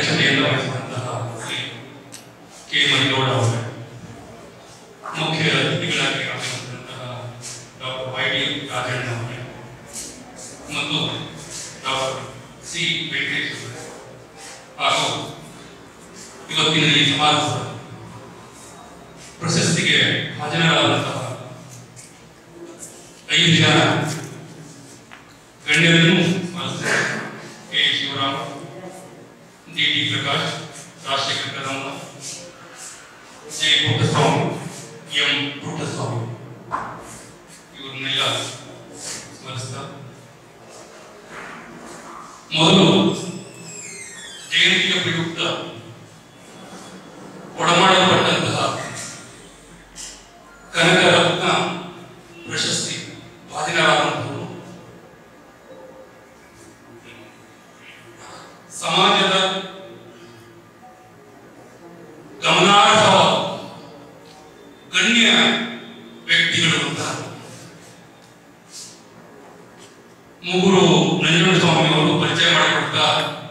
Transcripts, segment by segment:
ಅಧ್ಯಕ್ಷತೆಯನ್ನು ವಹಿಸಿದಂತಹ ಶ್ರೀ ಕೆ ಮರಿಗೌಡ ಅವರೇ ಮುಖ್ಯ ಅತಿಥಿಗಳಾಗಿ ಆಗಮಿಸಿದಂತಹ ಡಾಕ್ಟರ್ ವೈ ಡಿ ರಾಜಣ್ಣ ಅವರೇ ಮತ್ತು ಡಾಕ್ಟರ್ ಸಿ ವೆಂಕಟೇಶ್ ಅವರೇ ಹಾಗೂ ಇವತ್ತಿನ ಈ ಸಮಾರಂಭದ ಪ್ರಶಸ್ತಿಗೆ ಹಾಜರಾದಂತಹ ಐದು ಜನ ಗಣ್ಯರನ್ನು ಸ್ಮರಿಸಿದ್ದಾರೆ K Shivaram D T Prakash Rajashekar Kadamma J Puttaswamy M Puttaswamy ಇವ್ರನ್ನೆಲ್ಲ ಸ್ಮರಿಸ್ತಾ ಮೊದಲು ಜಯಂತಿಯ ಪ್ರಯುಕ್ತ ಒಡಮಾಡಲ್ಪಟ್ಟಂತಹ ಕನಕ ರತ್ನ ಪ್ರಶಸ್ತಿ ಭಾಜನರಾದಂಥವರು ಸಮಾಜದ ಗಮನಾರ್ಹ ಗಣ್ಯ ವ್ಯಕ್ತಿಗಳು ಅಂತ ಮೂಗೂರು ನಂಜುಂಡಸ್ವಾಮಿ ಅವರು ಪರಿಚಯ ಮಾಡಿಕೊಡ್ತಾ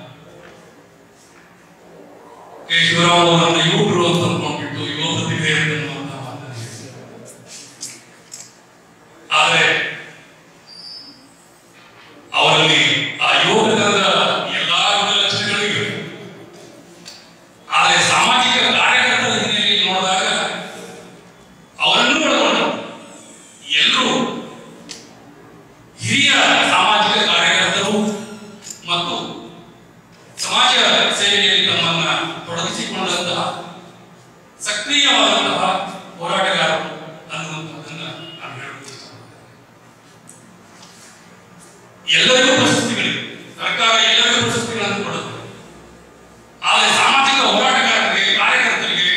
ಕೆ ಶಿವರಾಮ್ ಅವರನ್ನ ಯುವಕರು ಅಂತ ಅಂದ್ಕೊಂಡ್ಬಿಟ್ಟು ಯುವ ಪ್ರತಿಭೆ ಅನ್ನುವಂತ ಮಾತನ್ನ ಹೇಳಿದ್ರು. ಆದರೆ ಅವರಲ್ಲಿ ಆ ಯೋಗದ ಎಲ್ಲಾ ಗುಣಲಕ್ಷಣಗಳಿವೆ ಆದರೆ ಸಾಮಾಜಿಕ ಕಾರ್ಯಕರ್ತರ ಹಿನ್ನೆಲೆಯಲ್ಲಿ ನೋಡಿದಾಗ ಅವರನ್ನು ಒಳಗೊಂಡು ಎಲ್ಲರೂ ಹಿರಿಯ ಸಾಮಾಜಿಕ ಕಾರ್ಯಕರ್ತರು ಮತ್ತು ಸಮಾಜ ಸೇವೆಯಲ್ಲಿ ತಮ್ಮನ್ನ ತೊಡಗಿಸಿಕೊಂಡಂತಹ ಸಕ್ರಿಯವಾದಂತಹ ಹೋರಾಟಗಾರರು ಅನ್ನುವಂಥದ್ದನ್ನ ನಾನು ಹೇಳಲು ಇಷ್ಟಪಡ್ತೇನೆ ಎಲ್ಲರಿಗೂ ಪ್ರಶಸ್ತಿಗಳಿವೆ ಸರ್ಕಾರ ಎಲ್ಲರಿಗೂ ಪ್ರಶಸ್ತಿಗಳನ್ನು ಕೊಡುತ್ತೆ ಆದರೆ ಸಾಮಾಜಿಕ ಹೋರಾಟಗಾರರಿಗೆ ಕಾರ್ಯಕರ್ತರಿಗೆ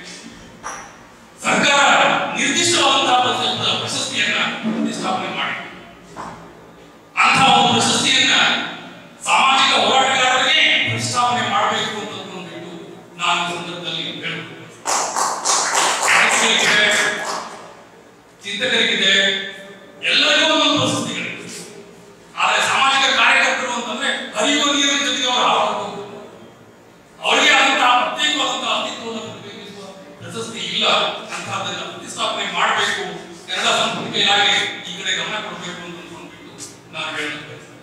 ಸರ್ಕಾರ ನಿರ್ದಿಷ್ಟವಾದಂತಹ ಪ್ರಶಸ್ತಿ- ಪ್ರಶಸ್ತಿಯನ್ನ ಪ್ರತಿಷ್ಠಾಪನೆ ಮಾಡಿ ಅಂತಹ ಒಂದು ಪ್ರಶಸ್ತಿಯನ್ನ ಸಾಮಾಜಿಕ ಹೋರಾಟಗಾರರಿಗೆ ಪ್ರತಿಷ್ಠಾಪನೆ ಮಾಡಬೇಕು ಅಂತ ಅಂದ್ಕೊಂಡ್ಬಿಟ್ಟು ನಾನು ಈ ಸಂದರ್ಭದಲ್ಲಿ ಹೇಳಬೇಕು ಸಾಹಿತಿಗಳಿಗಿದೆ ಚಿಂತಕರಿಗಿದೆ ಎಲ್ಲರಿಗೂ ಒಂದೊಂದು ಪ್ರಶಸ್ತಿಗಳಿವೆ ಆದರೆ ಸಾಮಾಜಿಕ ಕಾರ್ಯಕರ್ತರು ಅಂತಂದ್ರೆ ಹರಿಯುವ ನೀರಿನ ಜೊತೆಗೆ ಅವರು ಹಾಳಾಗಬಹುದು ಅವರಿಗೆ ಆದಂತಹ ಪ್ರತ್ಯೇಕವಾದಂತಹ ಅಸ್ತಿತ್ವವನ್ನು ಪ್ರತಿಬಿಂಬಿಸುವ ಪ್ರಶಸ್ತಿ ಇಲ್ಲ ಅಂತಹದನ್ನ ಪ್ರತಿಷ್ಠಾಪನೆ ಮಾಡಬೇಕು ಕನ್ನಡ ಸಂಸ್ಕೃತಿಯಾಗಿ ಈ ಕಡೆ ಗಮನ ಕೊಡಬೇಕು ಅಂತ ಅಂದ್ಕೊಂಡ್ಬಿಟ್ಟು ನಾನು ಹೇಳಲು ಬಯಸ್ತೇನೆ.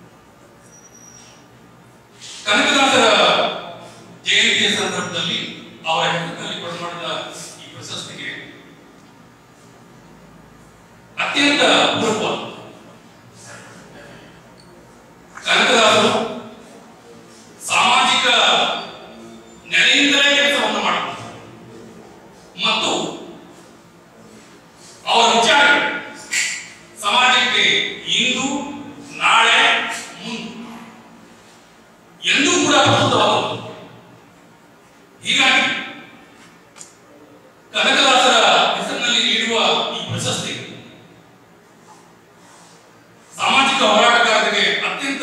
ಕನಕದಾಸರ ಜಯಂತಿಯ ಸಂದರ್ಭದಲ್ಲಿ ಅವರ ಹೆಸರಿನಲ್ಲಿ ಕೊಡಮಾಡಿದ ಈ ಪ್ರಶಸ್ತಿಗೆ ಅತ್ಯಂತ ಪೂರ್ವ ಕನಕದಾಸರು ಸಾಮಾಜಿಕ ನೆಲೆಯಿಂದಲೇ ಕೆಲಸವನ್ನು ಮಾಡುತ್ತಾರೆ ಮತ್ತು ಅವರ ವಿಚಾರ ಸಮಾಜಕ್ಕೆ ಇಂದು ನಾಳೆ ಮುಂದೆ ಎಂದೂ ಕೂಡ ಪ್ರಸ್ತುತವಾಗುವುದು ಹೀಗಾಗಿ ಕನಕದಾಸರ ಹೆಸರಿನಲ್ಲಿ ನೀಡುವ ಈ ಪ್ರಶಸ್ತಿ ಸಾಮಾಜಿಕ ಹೋರಾಟಗಾರರಿಗೆ ಅತ್ಯಂತ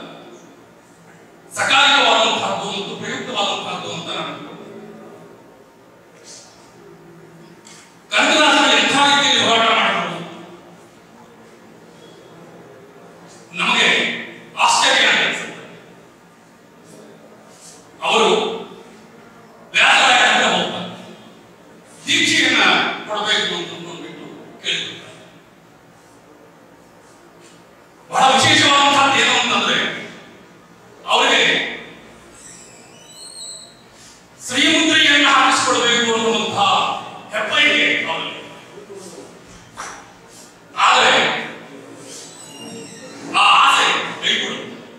ಸಕಾಲಿಕವಾದಂತಹದ್ದು ಮತ್ತು ಪ್ರಯುಕ್ತವಾದಂತಹದ್ದು ಅಂತ ನಾನು ಕನಕದಾಸರು ಎಂಥ ರೀತಿಯಲ್ಲಿ ಹೋರಾಟ ಮಾಡಿದ್ರು ನಮಗೆ ಆಶ್ಚರ್ಯ ಅನಿಸುತ್ತೆ ಅವರು ವ್ಯಾಸರಾಯ ಹತ್ರ ಹೋಗ್ತಾರೆ ದೀಕ್ಷೆಯನ್ನ ಕೊಡಬೇಕು ಅಂತ ಅಂದ್ಕೊಂಡ್ಬಿಟ್ಟು ಕೇಳ್ತಾರೆ ಬಹಳ ವಿಶೇಷವಾದಂತಹದ್ದು ಏನು ಅಂತಂದ್ರೆ ಅವರಿಗೆ ಶ್ರೀಮುದ್ರೆಯನ್ನು ಹಾಕಿಸಿಕೊಳ್ಬೇಕು ಅನ್ನುವಂತಹ ಹೆಬ್ಬೈಕೆ ಅವರಿಗೆ ಆದರೆ ಆ ಆಸೆ ಕೈಗೊಳ್ಳು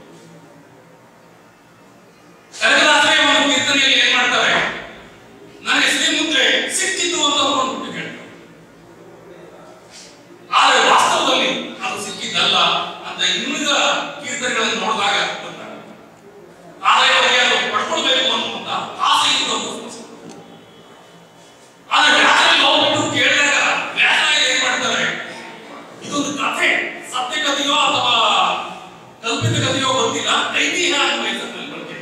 ಕನಕದಾಸರೇ ಒಂದು ಕೀರ್ತನೆಯಲ್ಲಿ ಏನ್ ಮಾಡ್ತಾರೆ ನನಗೆ ಶ್ರೀಮುದ್ರೆ ಸಿಕ್ಕಿತು ಅಂತ ಅಂದ್ಕೊಂಡ್ಬಿಟ್ಟು ಹೇಳ್ತಾರೆ ಆದರೆ ವಾಸ್ತವದಲ್ಲಿ ಅದು ಸಿಕ್ಕಿದ್ದಲ್ಲ ಅಂತ ಇನ್ನುಳಿದ ಕೀರ್ತನೆಗಳನ್ನು ನೋಡಿದಾಗ ಗೊತ್ತಾಗುತ್ತೆ ಆದರೆ ಅವರಿಗೆ ಅದು ಪಡ್ಕೊಳ್ಬೇಕು ಅನ್ನುವಂತ ಆಸೆ ಇತ್ತು ಅಂತ ಆದರೆ ವ್ಯಾಸರಲ್ಲಿ ಹೋಗ್ಬಿಟ್ಟು ಕೇಳಿದಾಗ ವ್ಯಾಸರಾಯ ಏನ್ ಮಾಡ್ತಾರೆ ಇದೊಂದು ಕಥೆ ಸತ್ಯ ಕಥೆಯೋ ಅಥವಾ ಕಲ್ಪಿತ ಕಥೆಯೋ ಗೊತ್ತಿಲ್ಲ ಐತಿಹ್ಯ ಅನ್ನುವ ಹೆಸರಿನಲ್ಲಿ ಬರ್ತದೆ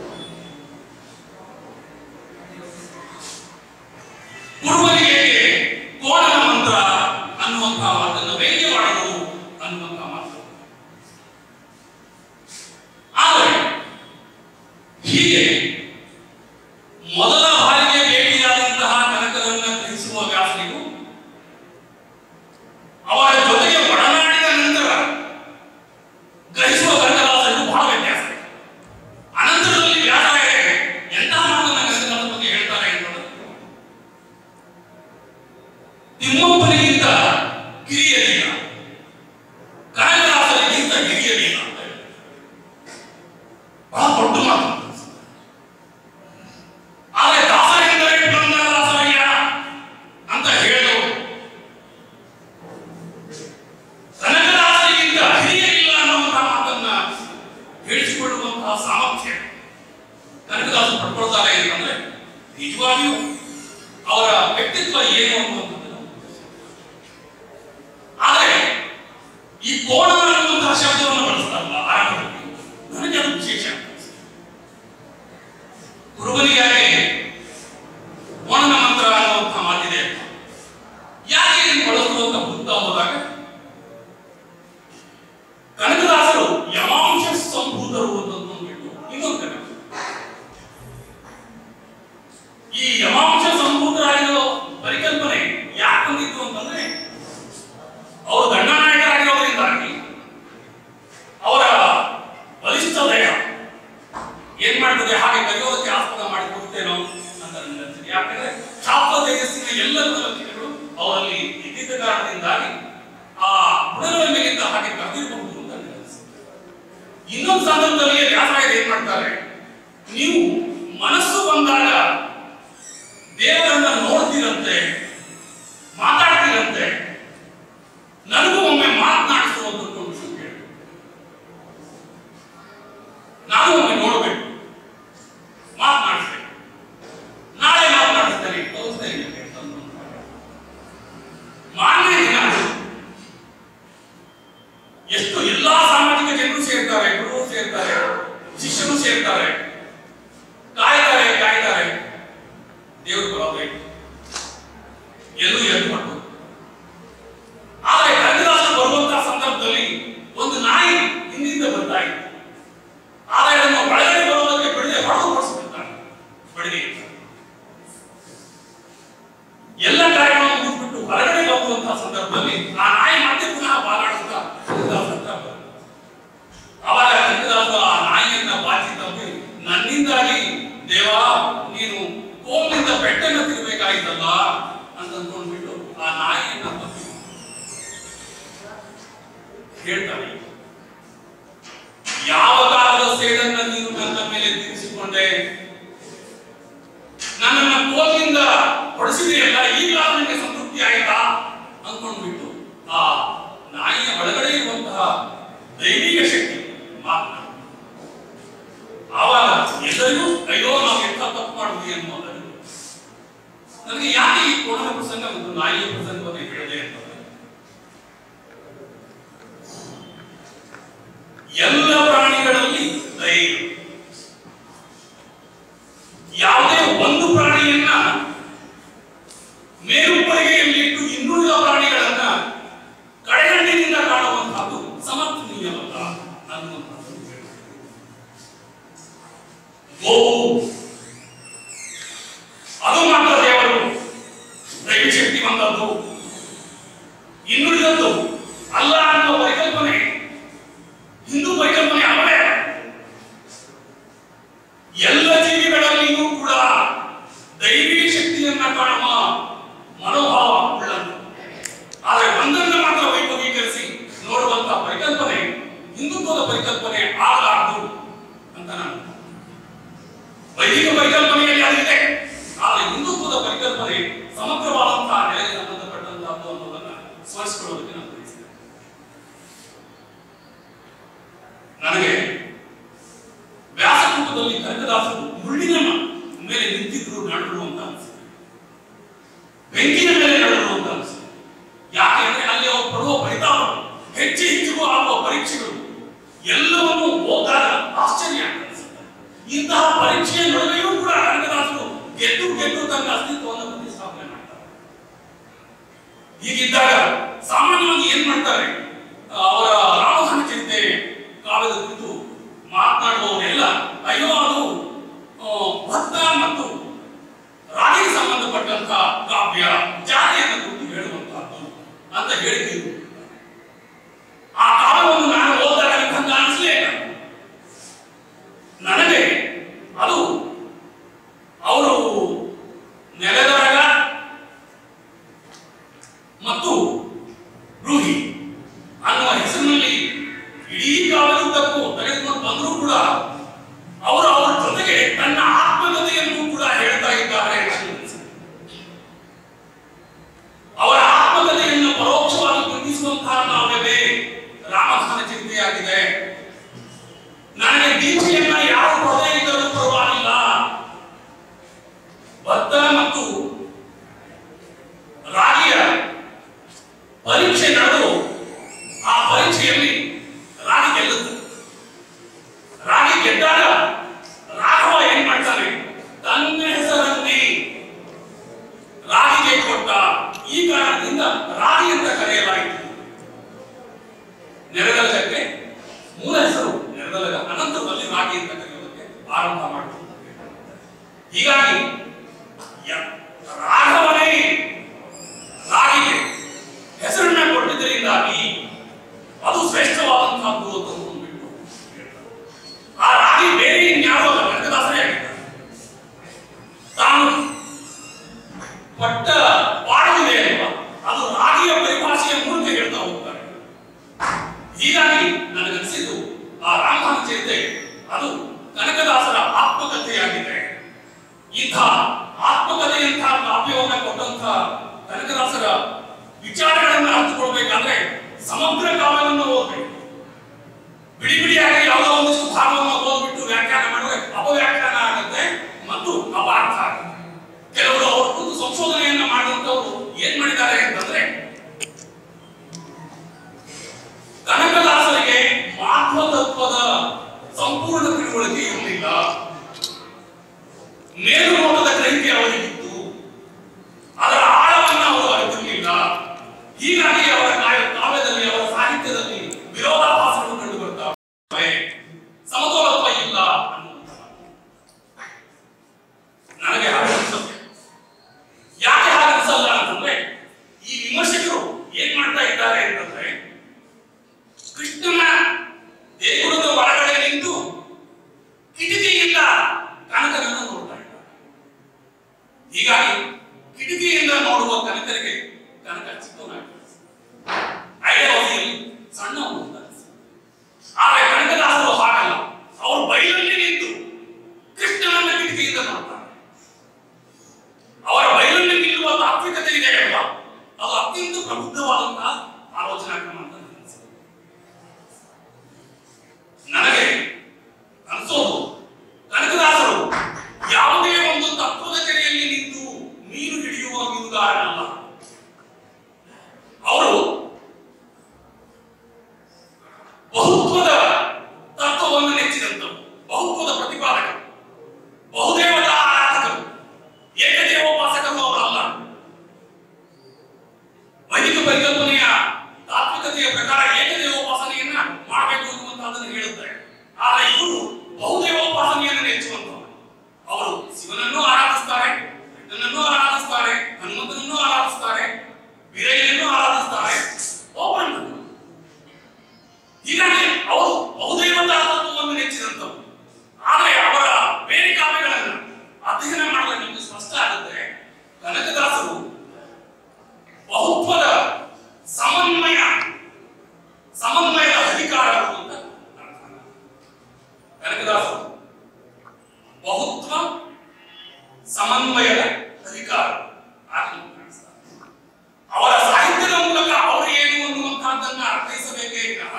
ಕುರುಬನಿಗೆ ಕೋಣನ ಮಂತ್ರ ಅನ್ನುವಂತಹ ಮಾತನ್ನು ವ್ಯಂಗ್ಯ ಮಾಡಬಹುದು ಅನ್ನುವಂತಹ ಮಾತು ತಿಮ್ಮಪ್ಪನಿಗಿಂತ ಕಿರಿಯರಿಲ್ಲ ಕನಕದಾಸರಿಗಿಂತ ಹಿರಿಯರಿಲ್ಲ ಅಂತ ಹೇಳ್ತಾರೆ. ಬಹಳ ದೊಡ್ಡ ಮಾತು ಆದರೆ ದಾಸರೆಂದರೆ ಪುರಂದರದಾಸರಯ್ಯ ಅಂತ ಹೇಳಿದವರು ಕನಕದಾಸರಿಗಿಂತ ಹಿರಿಯರಿಲ್ಲ ಅನ್ನುವಂತಹ ಮಾತನ್ನ ಹೇಳಿಸಿಕೊಳ್ಳುವಂತಹ ಸಾಮರ್ಥ್ಯ ಕನಕದಾಸರು ಪಡ್ಕೊಳ್ತಾರೆ ಅಂತಂದ್ರೆ ನಿಜವಾಗಿಯೂ ಅವರ ವ್ಯಕ್ತಿತ್ವ ಏನು ಅನ್ನುವಂಥದ್ದು ಆದರೆ ಈ ಕೋಣ ಅನ್ನುವಂತಹ ಶಬ್ದವನ್ನು ಬಳಸ್ತಾರಲ್ಲ ಆರಂಭದಲ್ಲಿ ನನಗೆ ಅದು ವಿಶೇಷ ಅನಿಸ್ತು. ಕುರುಬನಿಗಾಗಿ ಕೋಣನ ಮಂತ್ರ ಅನ್ನುವಂತಹ ಮಾತಿದೆ ಯಾಕೆ ಇದನ್ನು ಬಳಸಲು ಅಂತ ಹುಡುಕ್ತಾ ಹೋದಾಗ ಕನಕದಾಸರು ಯಮಾಂಶ ಸಂಭೂತರು ಅಂತ ಬಿಟ್ಟು ಇನ್ನೊಂದು ಕಡೆ ಈ ಯಮಾಂಶ ಸಂಭೂತರಾಗಿರೋ ಪರಿಕಲ್ಪನೆ ಯಾಕೆ ಬಂದಿತ್ತು ಅಂತಂದ್ರೆ ಅವರು ದಂಡನಾಯಕರಾಗಿರೋದ್ರಿಂದಾಗಿ ಅವರ ಬಲಿಷ್ಠ ದೇಹ ಏನ್ ಮಾಡ್ತದೆ ಹಾಗೆ ಕರೆಯೋದಕ್ಕೆ ಆಸ್ಪದ ಮಾಡಿಕೊಡ್ತೇನೋ ಅಂತ ನನಗೆ ಅನ್ಸಿದೆ ಯಾಕಂದ್ರೆ ಶಾಪ ತೇಜಸ್ಸಿನ ಎಲ್ಲ ಲಕ್ಷಣಗಳು ಅವರಲ್ಲಿ ಇದ್ದಿದ್ದ ಕಾರಣದಿಂದಾಗಿ ಆ ಗುಣಗಳಿಂದ ಹಾಗೆ ಕರೆದಿರಬಹುದು ಅಂತ ನನಗೆ ಅನ್ಸಿದೆ ಇನ್ನೊಂದು ಸಂದರ್ಭದಲ್ಲಿ ವ್ಯಾಸರಾಯರು ಏನ್ ಮಾಡ್ತಾರೆ ನೀವು ಮನಸ್ಸು ಬಂದಾಗ ದೇವರನ್ನ ನೋಡ್ತೀರಂತೆ ಮಾತಾಡ್ತೀರಂತೆ ನನಗೂ ಒಮ್ಮೆ ಮಾತನಾಡಿಸುವಂತ ವಿಷಯ ಕೇಳಿ ನಾನು ಒಮ್ಮೆ ನೋಡಬೇಕು ಮಾತನಾಡಿಸ್ತೇನೆ ನಾಳೆ ಮಾತನಾಡಿಸ್ತೇನೆ ತೋರಿಸ್ತೇನೆ ನಿಮಗೆ ಅಂತಂದ್ರು. ಮಾರನೇ ದಿನ ಎಷ್ಟು ಎಲ್ಲಾ ಸಾಮಾಜಿಕ ಜನರು ಸೇರ್ತಾರೆ ಗುರುಗಳು ಸೇರ್ತಾರೆ ಶಿಷ್ಯರು ಸೇರ್ತಾರೆ ಕಾಯ್ತಾರೆ ಕಾಯ್ತಾರೆ ದೇವರು ಬರೋಬೇಕು ಎಲ್ಲೂ ಎದ್ದು ಮಾಡ್ಬೋದು ಆದರೆ ಕನಕದಾಸರು ಬರುವಂತಹ ಸಂದರ್ಭದಲ್ಲಿ ಒಂದು ನಾಯಿ ಹಿಂದಿಂದ ಬರ್ತಾ ಇತ್ತು ಆದರೆ ಅದನ್ನು ಒಳಗಡೆ ಬರೋದಕ್ಕೆ ಬಿಡದೆ ಹೊಡೆದು ಹೊಡಿಸ್ಬಿಡ್ತಾರೆ ಬಡಿಗೆ ಎಲ್ಲ ಕಾರ್ಯಕ್ರಮ ಮುಗಿಸ್ಬಿಟ್ಟು ಹೊರಗಡೆ ಬರುವಂತಹ ಸಂದರ್ಭದಲ್ಲಿ ಆ ನಾಯಿ ಮತ್ತೆ ಪುನಃ ಬಾಲಾಡಿಸ್ತಾ ಕನಕದಾಸ ಹತ್ರ ಬಂತು. ಅವಾಗ ಕನಕದಾಸ ಆ ನಾಯಿಯನ್ನ ಬಾಚಿ ತಪ್ಪಿ ನನ್ನಿಂದಾಗಿ ದೇವಾ ನೀನು ಕೋಲಿನಿಂದ ಬೆಟ್ಟನ್ನ ತಿರ್ಬೇಕಾಯ್ತಲ್ಲ ಅಂತ ಅಂದ್ಕೊಂಡ್ಬಿಟ್ಟು ಆ ನಾಯಿಯನ್ನ ತಪ್ಪಿ ಹೇಳ್ತಾನೆ ಯಾವ ಕಾಲದ ಸೇಡನ್ನ ನೀನು ನನ್ನ ಮೇಲೆ ತೀರಿಸಿಕೊಂಡೆ ನನ್ನನ್ನ ಕೋಲಿನಿಂದ ಹೊಡೆಸಿದೆಯಲ್ಲ ಈಗ ನನಗೆ ಸಂತೃಪ್ತಿ ಆಯ್ತಾ ಅಂದ್ಕೊಂಡ್ಬಿಟ್ಟು ಆ ನಾಯಿಯ ಒಳಗಡೆ ಇರುವಂತಹ ದೈವಿಕ ಶಕ್ತಿ ಮಾತನಾಡ ಆವಾಗ ಎಲ್ಲರಿಗೂ ಅಯ್ಯೋ ನಾವು ಎಂತ ತಪ್ಪು ಮಾಡಿದ್ವಿ ಅನ್ನೋದನ್ನು ನನಗೆ ಯಾಕೆ ಈ ಕೋಣದ ಪ್ರಸಂಗ ಒಂದು ನಾಯಿಯ ಪ್ರಸಂಗವನ್ನು ಹೇಳಿದೆ ಅಂತಂದ್ರೆ ಎಲ್ಲ ಪ್ರಾಣಿಗಳಲ್ಲಿ ದಯೆ ಯಾವುದೇ ಒಂದು ಪ್ರಾಣಿಯನ್ನ ಮೇಲುಪ್ಪರಿಗೆಯಲ್ಲಿಟ್ಟು ಇನ್ನುಳಿದ ಪ್ರಾಣಿಗಳನ್ನ ಕಡೆಗಣ್ಣಿನಿಂದ ಕಾಣುವಂತಹದ್ದು ಸಮರ್ಥನೀಯವಲ್ಲ ಅನ್ನುವಂಥದ್ದು ಗೋವು ಅದು ಮಾತ್ರ ದೇವರು ದೈವಶಕ್ತಿ ಬಂದದ್ದು ಇನ್ನುಳಿದದ್ದು ಅಲ್ಲ ಅನ್ನುವ ಪರಿಕಲ್ಪನೆ ಹಿಂದೂ ಪರಿಕಲ್ಪನೆ ಅವರೇ ಎಲ್ಲ ಜೀವಿಗಳಲ್ಲಿಯೂ ಕೂಡ ದೈವಿ ಶಕ್ತಿಯನ್ನ ಕಾಣುವ ಮನೋಭಾವ ಉಳ್ಳದ್ದು ಆದರೆ ಒಂದನ್ನು ಮಾತ್ರ ವೈಭವೀಕರಿಸಿ ನೋಡುವಂತಹ ಪರಿಕಲ್ಪನೆ ಹಿಂದುತ್ವದ ಪರಿಕಲ್ಪನೆ ಆಗಲಾರದು ಅಂತ ನಾನು ವೈದಿಕ ಪರಿಕಲ್ಪನೆಯಲ್ಲಿ ಅದಿದೆ ಆದರೆ ಹಿಂದುತ್ವದ ಪರಿಕಲ್ಪನೆ ಸಮಗ್ರವಾದಂತಹ ನೆಲೆಗೆ ಸಂಬಂಧಪಟ್ಟಂತಹದ್ದು ಅನ್ನೋದನ್ನ ಸ್ಮರಿಸಿಕೊಳ್ಳೋದಕ್ಕೆ ನಾನು ಬಯಸ್ತೇನೆ ನನಗೆ ವ್ಯಾಸಕೂಟದಲ್ಲಿ ಕನಕದಾಸರು ಮುಳ್ಳಿನ ಮೇಲೆ ನಿಂತಿದ್ರು ನಡೆದ್ರು ಅಂತ ಅನಿಸಿದೆ ಬೆಂಕಿನ ಮೇಲೆ ನಡೆದ್ರು ಅಂತ ಅನಿಸಿದೆ ಯಾಕೆ ಅಂದ್ರೆ ಅಲ್ಲಿ ಅವರು ಪಡುವ ಫಲಿತಾಂಶ ಹೆಚ್ಚು ಹೆಚ್ಚಿಗೂ ಆಗುವ ಪರೀಕ್ಷೆಗಳು ಎಲ್ಲವನ್ನೂ ಓದಾಗ ಆಶ್ಚರ್ಯ ಅಂತ ಅನಿಸುತ್ತೆ ಇಂತಹ ಪರೀಕ್ಷೆಯ ನಡುವೆಯೂ ಕೂಡ ಕನಕದಾಸರು ಗೆದ್ದು ಗೆದ್ದು ತನ್ನ ಅಸ್ತಿತ್ವವನ್ನು ಪ್ರತಿಷ್ಠಾಪನೆ ಮಾಡ್ತಾರೆ ಹೀಗಿದ್ದಾಗ ಸಾಮಾನ್ಯವಾಗಿ ಏನ್ ಮಾಡ್ತಾರೆ ಅವರ ರಾಮಧನ ಚಿಂತೆ ಕಾವ್ಯದ ಕುರಿತು ಮಾತನಾಡುವವರೆಲ್ಲ ಅಯ್ಯೋ ಅದು ಆ, ಭತ್ತ ಮತ್ತು ರಾಗಿಗೆ ಸಂಬಂಧಪಟ್ಟಂತಹ ಕಾವ್ಯ ಜಾತಿಯನ್ನು ಕುರಿತು ಹೇಳುವಂತಹದ್ದು ಅಂತ ಹೇಳಿಕೆ ಇದೆ. ಆ ಕಾವ್ಯವನ್ನು ನಾನು ಓದಿದಾಗ ನನಗೆ ಹಂಗ ಅನಿಸ್ಲೇ ಇಲ್ಲ ನನಗೆ ಅದು ಅವರು ನೆಲೆದಾಗ ಪರೀಕ್ಷೆಯನ್ನ ಯಾರು ಕೊಡದೇ ಇದ್ದರೂ ಪರವಾಗಿಲ್ಲ ಭತ್ತ ಮತ್ತು ರಾಗಿಯ ಪರೀಕ್ಷೆ ನಡೆದು ಆ ಪರೀಕ್ಷೆಯಲ್ಲಿ ರಾಗಿ ಗೆಲ್ಲುತ್ತೆ ರಾಗಿ ಗೆದ್ದಾಗ ರಾಘವ ಏನ್ ಮಾಡ್ತಾನೆ ತನ್ನ ಹೆಸರನ್ನೇ ರಾಗಿಗೆ ಕೊಟ್ಟ ಈ ಕಾರಣದಿಂದ ರಾಗಿ ಅಂತ ಕರೆಯಲಾಯಿತು ನೆರೆದಲಗಕ್ಕೆ ಮೂಲ ಹೆಸರು ನೆರೆದಲಗ ಅನಂತರದಲ್ಲಿ ರಾಗಿ ಅಂತ ಕರೆಯೋದಕ್ಕೆ ಆರಂಭ ಮಾಡಿತು ಹೀಗಾಗಿ ಯ- ರಾಘವನೇ ರಾಗಿಗೆ ಹೆಸರನ್ನ ಕೊಟ್ಟಿದ್ದರಿಂದಾಗಿ ಅದು ಶ್ರೇಷ್ಠವಾದಂತಹದ್ದು ಅಂತ ಅಂದ್ಬಿಟ್ಟು ಹೇಳ್ತಾರೆ. ಆ ರಾಗಿ ಬೇರೆ ಇನ್ಯಾವ ಕನಕದಾಸರೇ ಆಗಿದ್ದಾರೆ ತಾನು ಪಟ್ಟ ಪಾಡವಿದೆ ಅಲ್ವಾ ಅದು ರಾಗಿಯ ಪರಿಭಾಷೆಯ ಮೂಲಕ ಹೇಳ್ತಾ ಹೋಗ್ತಾರೆ ಹೀಗಾಗಿ ನನಗನ್ಸಿದ್ದು ಆ ರಾಮನ ಚರಿತೆ ಅದು ಕನಕದಾಸರ ಆತ್ಮಕಥೆಯಾಗಿದೆ ಇಂಥ ಆತ್ಮಕಥೆಯಂತಹ ಕಾವ್ಯವನ್ನ ಕೊಟ್ಟಂತ ಕನಕದಾಸರ ವಿಚಾರಗಳನ್ನ ಅರ್ಥಕೊಳ್ಬೇಕಾದ್ರೆ ಸಮಗ್ರ ಕಾವ್ಯವನ್ನು ಓದಬೇಕು ಬಿಡಿ ಬಿಡಿಯಾಗಿ ಯಾವುದೋ ಒಂದಿಷ್ಟು ಭಾಗವನ್ನು ಓದ್ಬಿಟ್ಟು ವ್ಯಾಖ್ಯಾನ ಮಾಡಿದ್ರೆ ಅಪವ್ಯಾಖ್ಯಾನ ಆಗುತ್ತೆ ಮತ್ತು ಅಪಾರ್ಥ ಆಗುತ್ತೆ ಕೆಲವರು ಅವ್ರ ಕುರಿತು ಸಂಶೋಧನೆಯನ್ನ ಮಾಡಿದಂತವರು ಏನ್ ಮಾಡಿದ್ದಾರೆ ಅಂತಂದ್ರೆ ಕನಕದಾಸರಿಗೆ ಮಾಧ್ವ ತತ್ವದ ಸಂಪೂರ್ಣ ತಿಳುವಳಿಕೆ ಇರಲಿಲ್ಲ ಮೇಲುನೋಟದ ಗ್ರಹಿಕೆ ಅವರಿಗಿತ್ತು ಅದರ ಆಳವನ್ನ ಅವರು ಅರಿತಿರಲಿಲ್ಲ ಹೀಗಾಗಿ ಅವರ ಕಾವ್ಯ- ಕಾವ್ಯದಲ್ಲಿ ಅವರ ಸಾಹಿತ್ಯದಲ್ಲಿ ವಿರೋಧಾಭಾಸಗಳು ಕಂಡು ಬರ್ತಾವೆ ಸಮತೋಲತ್ವ ಇಲ್ಲ ಅನ್ನುವಂತಹ ನನಗೆ ಹಾಗೆ ಅನ್ಸುತ್ತೆ ಯಾಕೆ ಹಾಗೆ ಅನ್ಸಲ್ಲ ಅಂತಂದ್ರೆ ಈ ವಿಮರ್ಶಕರು ಏನ್ ಮಾಡ್ತಾ ಇದ್ದಾರೆ ಅಂತಂದ್ರೆ ಕೃಷ್ಣನ ದೇಗುಲದ ಒಳಗಡೆ ನಿಂತು ಕಿಟಕಿಯಿಂದ ಕನಕನನ್ನು ನೋಡ್ತಾ ಇದ್ದಾರೆ ಹೀಗಾಗಿ ಕಿಟಕಿಯಿಂದ ನೋಡುವ ಕನಕರಿಗೆ ಕನಕ ಚಿಕ್ಕವನಾಗ್ತದೆ ಐಡಿಯಾಲಜಿಯಲ್ಲಿ ಸಣ್ಣವನು ಅಂತ ಅನಿಸ್ತದೆ. ಆದ್ರೆ ಕನಕದಾಸರು ಹಾಗಲ್ಲ ಅವರು ಬಯಲಲ್ಲಿ ನಿಂತು ಕೃಷ್ಣನನ್ನ ಕಿಟಕಿಯಿಂದ ನೋಡ್ತಾರೆ ಅವರ ಬಯಲಲ್ಲಿ ನಿಲ್ಲುವ ತಾತ್ವಿಕತೆ ಇದೆ ಅಲ್ವಾ ಅದು ಅತ್ಯಂತ ಪ್ರಬುದ್ಧವಾದಂತಹ ಆಲೋಚನಾ ಕ್ರಮ ಅಂತ ನನಗೆ ಅನಿಸುತ್ತೆ. ನನಗೆ ಅನ್ಸೋದು ಕನಕದಾಸರು ಯಾವುದೇ ಒಂದು ತತ್ವದ ಕೆರೆಯಲ್ಲಿ ನಿಂತು ಮೀನು ಹಿಡಿಯುವ ಮೀನುಗಾರನಲ್ಲ ಅವರು ಬಹುತ್ವದ ತತ್ವವನ್ನು ನೆಚ್ಚಿದಂತರು ಬಹುತ್ವದ ಪ್ರತಿಪಾದಕರು ಬಹುದೇವತಾ ಆರಾಧಕರು ಏಕದೇವೋಪಾಸಕರು ಅವರಲ್ಲ ವೈದಿಕ ಪರಿಕಲ್ಪನೆಯ ತಾತ್ವಿಕತೆಯ ಪ್ರಕಾರ ಏಕದೇವೋಪಾಸನೆಯನ್ನ ಮಾಡಬೇಕು ಅನ್ನುವಂತಹದನ್ನು ಹೇಳುತ್ತಾರೆ ಆದ್ರೆ ಇವರು ಬಹುದೇವೋಪಾಸನೆಯನ್ನು ನೆಚ್ಚುವಂತವರು ಅವರು ಶಿವನನ್ನು ಆರಾಧಿಸ್ತಾರೆ ಕೃಷ್ಣನನ್ನು ಆರಾಧಿಸ್ತಾರೆ ಹನುಮಂತನನ್ನು ಆರಾಧಿಸ್ತಾರೆ ವೀರಯ್ಯನನ್ನು ಆರಾಧಿಸ್ತಾರೆ ಒಬ್ಬರನ್ನು ಹೀಗಾಗಿ ಅವರು ಬಹುದೇವತಾ ತತ್ವವನ್ನು ನೆಚ್ಚಿದಂತವರು ಆದರೆ ಅವರ ಬೇರೆ ಕಾವ್ಯಗಳನ್ನು ಅಧ್ಯಯನ ಮಾಡಲು ನಿಮಗೆ ಸ್ಪಷ್ಟ ಆಗುತ್ತೆ ಕನಕದಾಸರು ಬಹುತ್ವದ ಸಮನ್ವಯ ಸಮನ್ವಯದ ಅಧಿಕಾರಗಳು ಅಂತ ಅರ್ಥ. ಕನಕದಾಸರು ಬಹುತ್ವ ಸಮನ್ವಯದ ಅಧಿಕಾರ ಆಗಿ ಕಾಣಿಸ್ತಾರೆ. ಅವರ ಸಾಹಿತ್ಯದ ಮೂಲಕ ಅವರು ಏನು ಅನ್ನುವಂತಹದ್ದನ್ನ ಅರ್ಥೈಸಬೇಕೇ ವಿನಃ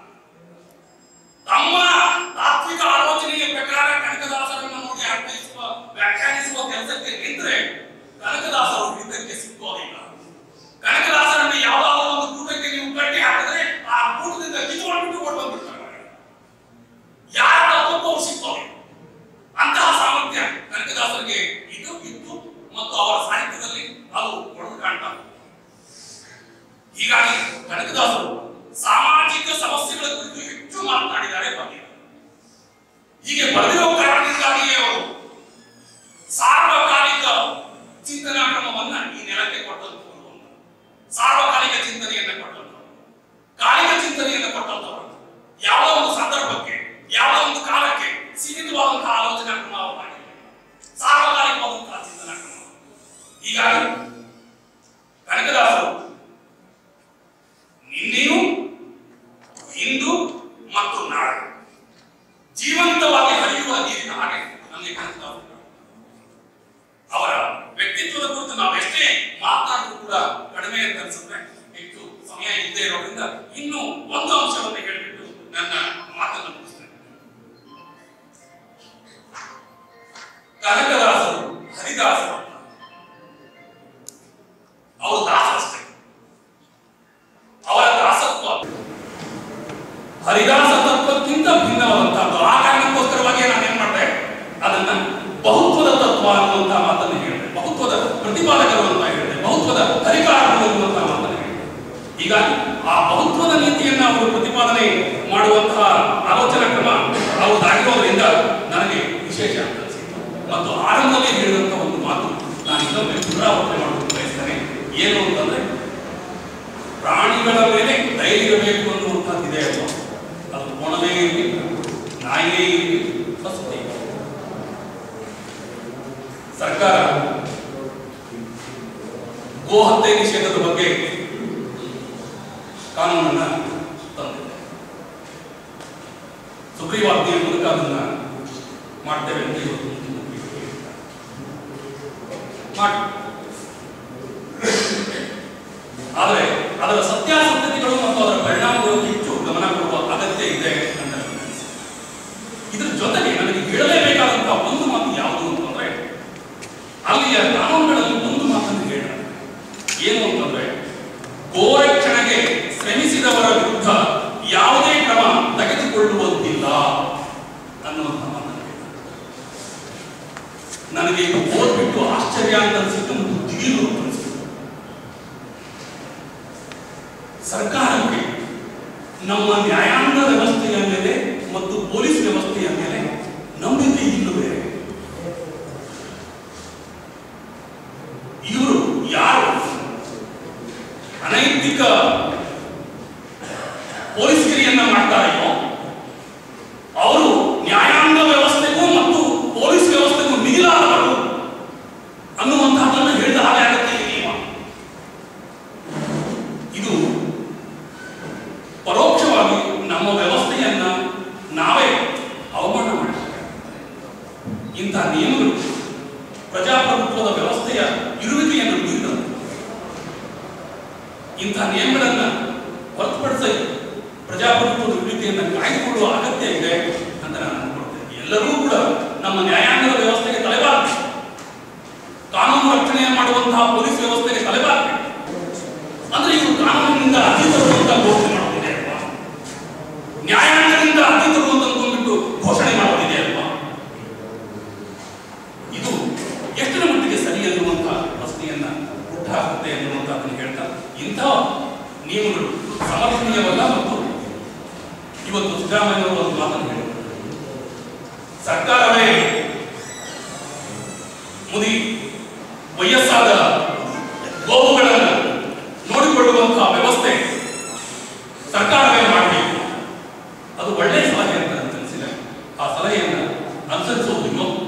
ತಮ್ಮ ತಾತ್ವಿಕ ಆಲೋಚನೆಯ ಪ್ರಕಾರ ಕನಕದಾಸರನ್ನು ನೋಡಿ ಅರ್ಥೈಸುವ ವ್ಯಾಖ್ಯಾನಿಸುವ ಕೆಲಸಕ್ಕೆ ನಿಂತರೆ ಕನಕದಾಸರು ಹಿಡಿತಕ್ಕೆ ಸಿಕ್ಕೋದಿಲ್ಲ ಕನಕದಾಸರನ್ನು ಯಾವುದಾದ್ರೂ ಒಂದು ಕೂಟಕ್ಕೆ ನೀವು ಕಟ್ಟಿ ಹಾಕಿದ್ರೆ ಆ ಕೂಟದಿಂದ ಕಿತ್ಕೊಂಡ್ಬಿಟ್ಟು ಕೊಟ್ಟು ಬಂದ್ಬಿಡ್ತಾರೆ ಯಾರ ತತ್ವಕ್ಕೂ ಅವ್ರು ಸಿಕ್ಕೋದಿಲ್ಲ ಅಂತಹ ಸಾಮರ್ಥ್ಯ ಕನಕದಾಸರಿಗೆ ಇದು ಇತ್ತು ಮತ್ತು ಅವರ ಸಾಹಿತ್ಯದಲ್ಲಿ ಅದು ಒಡೆದು ಕಾಣ್ತಾ ಇದೆ. ಹೀಗಾಗಿ ಕನಕದಾಸರು ಸಾಮಾಜಿಕ ಸಮಸ್ಯೆಗಳ ಕುರಿತು ಹೆಚ್ಚು ಮಾತನಾಡಿದ್ದಾರೆ ಬರೆದಿದ್ದಾರೆ ಹೀಗೆ ಬರೆದಿರೋ ಕಾರಣದಿಂದಾಗಿಯೇ ಅವರು ಸಾರ್ವಕಾಲಿಕ ಚಿಂತನಾ ಕ್ರಮವನ್ನ ಈ ನೆಲಕ್ಕೆ ಕೊಟ್ಟಂತವರು ಅಂತ. ಸಾರ್ವಕಾಲಿಕ ಚಿಂತನೆಯನ್ನ ಕೊಟ್ಟಂತವರು ಕಾಲಿಕ ಚಿಂತನೆಯನ್ನ ಕೊಟ್ಟಂತವರು ಯಾವುದೋ ಒಂದು ಸಂದರ್ಭಕ್ಕೆ ಯಾವುದೋ ಒಂದು ಕಾಲಕ್ಕೆ ಸೀಮಿತವಾದಂತಹ ಆಲೋಚನಾ ಕ್ರಮ ಅವರು ಮಾಡಿದ್ದಾರೆ ಸಾರ್ವಕಾಲಿಕವಾದಂತಹ ಚಿಂತನಾ ಕ್ರಮ ಹೀಗಾಗಿ ಕನಕದಾಸರು ನಿನ್ನೆಯೂ ಇಂದು ಮತ್ತು ನಾಳೆ ಜೀವಂತವಾಗಿ ಹರಿಯುವ ನೀರಿನ ಹಾಗೆ ನನಗೆ ಕನಕದಾಸರು ಅವರ ವ್ಯಕ್ತಿತ್ವದ ಕುರಿತು ನಾವೆಷ್ಟೇ ಮಾತನಾಡಿದ್ರು ಕೂಡ ಕಡಿಮೆ ಅಂತ ಅನ್ಸುತ್ತೆ ಹೆಚ್ಚು ಸಮಯ ಇಲ್ಲದೆ ಇರೋದ್ರಿಂದ ಇನ್ನು ಒಂದು ಅಂಶವನ್ನು ಹೇಳಿಬಿಟ್ಟು ನನ್ನ ಮಾತನ್ನು ಮುಗಿಸ್ತೇನೆ ಕನಕದಾಸರು ಹರಿದಾಸರು ಅಲ್ಲ. ಅವರು ದಾಸರಷ್ಟೇ ಅವರ ದಾಸತ್ವ ಹರಿದಾಸ ತತ್ವಕ್ಕಿಂತ ಭಿನ್ನವಾದಂತಹದ್ದು ಆ ಕಾರಣಕ್ಕೋಸ್ಕರವಾಗಿ ನಾನು ಏನ್ ಮಾಡಿದೆ ಅದನ್ನ ಬಹುತ್ವದ ತತ್ವ ಅನ್ನುವಂತ ಮಾತನ್ನು ಹೇಳಿದೆ ಬಹುತ್ವದ ಪ್ರತಿಪಾದಕರು ಅಂತ ಹೇಳಿದೆ ಬಹುತ್ವದ ಹರಿಕಾರರು ಅನ್ನುವಂತ ಮಾತನ್ನು ಹೇಳಿದೆ ಈಗ ಆ ಬಹುತ್ವದ ನೀತಿಯನ್ನ ಅವರು ಪ್ರತಿಪಾದನೆ ಮಾಡುವಂತಹ ಆಲೋಚನಾ ಕ್ರಮ ಅವರದಾಗಿರೋದ್ರಿಂದ ನನಗೆ ವಿಶೇಷ ಅಂತ ಅನಿಸಿತು ಮತ್ತು ಆರಂಭದಲ್ಲಿ ಹೇಳಿದಂತಹ ಒಂದು ಮಾತು ನಾನು ಇನ್ನೊಮ್ಮೆ ಪುನರಾವರ್ತನೆ ಮಾಡಲು ಬಯಸ್ತೇನೆ ಏನು ಅಂತಂದ್ರೆ ಪ್ರಾಣಿಗಳ ಮೇಲೆ ಧೈರ್ಯ ಇರಬೇಕು ಅನ್ನುವಂಥದ್ದು ಇದೆ ಅಲ್ವಾ ಅದು ಕೋಣವೇ ಇರಲಿ ನಾಯಿಯೇ ಇರಲಿ ಸ್ವಸ್ಥತೆ ಇರಲಿ. ಸರ್ಕಾರ ಗೋಹತ್ಯೆ ನಿಷೇಧದ ಬಗ್ಗೆ ಕಾನೂನನ್ನ ತಂದಿದೆ ಸುಗ್ರೀವಾಜ್ಞೆಯ ಮೂಲಕ ಅದನ್ನ ಮಾಡ್ತೇವೆ ಅಂತ ಇವತ್ತು ಮುಖ್ಯಮಂತ್ರಿ ಹೇಳಿದ್ದಾರೆ. ಮಾಡಿ ಆದರೆ ಅದರ ಸತ್ಯಾಸತ್ಯತೆಗಳು ಮತ್ತು ಅದರ ಪರಿಣಾಮಗಳು ಹೆಚ್ಚು ಗಮನ ಕೊಡುವ ಅಗತ್ಯ ಇದೆ ಅಂತ ನನಗೆ ಅನಿಸಿದೆ. ಇದರ ಜೊತೆಗೆ ನನಗೆ ಹೇಳಲೇಬೇಕಾದಂತಹ ಒಂದು ಮಾತು ಯಾವುದು ಅಂತಂದ್ರೆ ಅಲ್ಲಿಯ ಕಾನೂನುಗಳಲ್ಲಿ ಒಂದು ಮಾತನ್ನು ಹೇಳ ಏನು ಅಂತಂದ್ರೆ ಗೋರಕ್ಷಣೆಗೆ ಶ್ರಮಿಸಿದವರ ವಿರುದ್ಧ ಯಾವುದೇ ಕ್ರಮ ತೆಗೆದುಕೊಳ್ಳುವಂತಿಲ್ಲ ಅನ್ನುವಂಥ ಮಾತನ್ನು ಹೇಳಿದ್ದಾರೆ. ನನಗೆ ಇದು ಓದ್ಬಿಟ್ಟು ಆಶ್ಚರ್ಯ ಅಂತ ಅನಿಸಿತ್ತು ಮತ್ತು ದಿಗಿಲು ಅಂತ ಅನಿಸಿತು ಸರ್ಕಾರಕ್ಕೆ ನಮ್ಮ ನ್ಯಾಯಾಂಗ ವ್ಯವಸ್ಥೆಯ ಮೇಲೆ ಮತ್ತು ಪೊಲೀಸ್ ವ್ಯವಸ್ಥೆಯ ಮೇಲೆ ನಂಬಿಕೆ ಇಲ್ಲವೇ ಇವರು ಯಾರು ಅನೈತಿಕ ಪೊಲೀಸ್ಗಿರಿಯನ್ನ ಮಾಡ್ತಾರೆಯೋ ಅವರು ನ್ಯಾಯಾಂಗ ವ್ಯವಸ್ಥೆಗೂ ಮತ್ತು ಪೊಲೀಸ್ ವ್ಯವಸ್ಥೆಗೂ ಮಿಗಿಲಾದವರು ಅನ್ನುವಂತಹದ್ದನ್ನು ಹೇಳಿದ ಹಾಗೆ ಆಗುತ್ತೆ ಈ ನಿಯಮ ಇದು ಪರೋಕ್ಷವಾಗಿ ನಮ್ಮ ವ್ಯವಸ್ಥೆಯನ್ನ ನಾವೇ ಅವಮಾನ ಮಾಡಿದ್ದೇವೆ ಇಂಥ ನಿಯಮಗಳು ಪ್ರಜಾಪ್ರಭುತ್ವದ ವ್ಯವಸ್ಥೆಯ ಇರುವಿಕೆಯನ್ನು ಮೀರಿದಂತೆ ಇಂಥ ನಿಯಮಗಳನ್ನ ಹೊರತುಪಡಿಸಿ ಪ್ರಜಾಪ್ರಭುತ್ವದ ಇರುವಿಕೆಯನ್ನು ಕಾಯ್ದುಕೊಳ್ಳುವ ಅಗತ್ಯ ಇದೆ ಅಂತ ನಾನು ಅನ್ಕೊಳ್ತೇನೆ ಎಲ್ಲರೂ ಕೂಡ ನಮ್ಮ ನ್ಯಾಯಾಂಗದ ವ್ಯವಸ್ಥೆಗೆ ತಲೆಬಾಗಬೇಕು ಕಾನೂನು ರಕ್ಷಣೆ ಮಾಡುವಂತಹ ಪೊಲೀಸ್ ವ್ಯವಸ್ಥೆಗೆ ತಲೆಬಾಗಬೇಕು ಅಂದ್ರೆ ಇವರು ಕಾನೂನಿನಿಂದ ಅತೀತರು ಅಂತ ಘೋಷಣೆ ಮಾಡೋದಿದೆ ಅಲ್ವಾ ನ್ಯಾಯಾಂಗದಿಂದ ಅತೀತರು ಅಂತ ಅಂದ್ಕೊಂಡ್ಬಿಟ್ಟು ಘೋಷಣೆ ಮಾಡೋದಿದೆ ಅಲ್ವಾ ಇದು ಎಷ್ಟರ ಮಟ್ಟಿಗೆ ಸರಿ ಅನ್ನುವಂಥ ಪ್ರಶ್ನೆಯನ್ನ ಹುಟ್ಟಾಕುತ್ತೆ ಅನ್ನುವಂಥದ್ದನ್ನು ಹೇಳ್ತಾ ಇಂಥ ನಿಯಮಗಳು ಸಮರ್ಥನೀಯವಲ್ಲ ಮತ್ತು ಇವತ್ತು ಸಿದ್ದರಾಮಯ್ಯವರು ಒಂದು ಮಾತನ್ನು ಹೇಳಿದರು ಸರ್ಕಾರವೇ ಮುದಿ ವಯಸ್ಸಾದ ಗೋವುಗಳನ್ನು ನೋಡಿಕೊಳ್ಳುವಂತಹ ವ್ಯವಸ್ಥೆ ಸರ್ಕಾರವೇ ಮಾಡಬೇಕು ಅದು ಒಳ್ಳೆಯ ಸಲಹೆ ಅಂತ ನನಗೆ ಅನಿಸಿದೆ ಆ ಸಲಹೆಯನ್ನು ಅನುಸರಿಸುವುದು